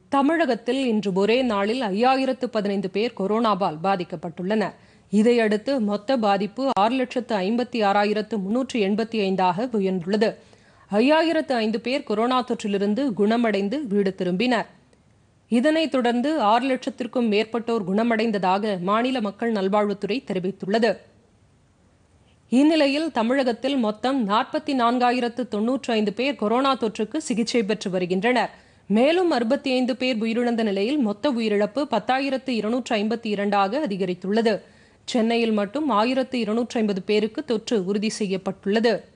தமிழகத்தில் இன்று ஒரே நாளில் ஐயாயிரத்து பதினைந்து பேர் கொரோனாவால் பாதிக்கப்பட்டுள்ளனர் இதையடுத்து மொத்த பாதிப்பு ஆறு லட்சத்து ஐம்பத்தி ஆறாயிரத்து முன்னூற்று எண்பத்தி ஐந்தாக உயர்ந்துள்ளது ஐயாயிரத்து ஐந்து பேர் கொரோனா தொற்றிலிருந்து குணமடைந்து வீடு திரும்பினர் இதனைத் தொடர்ந்து ஆறு லட்சத்திற்கும் மேற்பட்டோர் குணமடைந்ததாக மாநில மக்கள் நல்வாழ்வுத்துறை தெரிவித்துள்ளது இந்நிலையில் தமிழகத்தில் மொத்தம் நாற்பத்தி நான்காயிரத்து தொன்னூற்றி ஐந்து பேர் கொரோனா தொற்றுக்கு சிகிச்சை பெற்று வருகின்றனர் மேலும் அறுபத்தி ஐந்து பேர் உயிரிழந்த நிலையில் மொத்த உயிரிழப்பு பத்தாயிரத்து இருநூற்று ஐம்பத்தி இரண்டாக அதிகரித்துள்ளது சென்னையில் மட்டும் ஆயிரத்து இருநூற்றி ஐம்பது பேருக்கு தொற்று உறுதி செய்யப்பட்டுள்ளது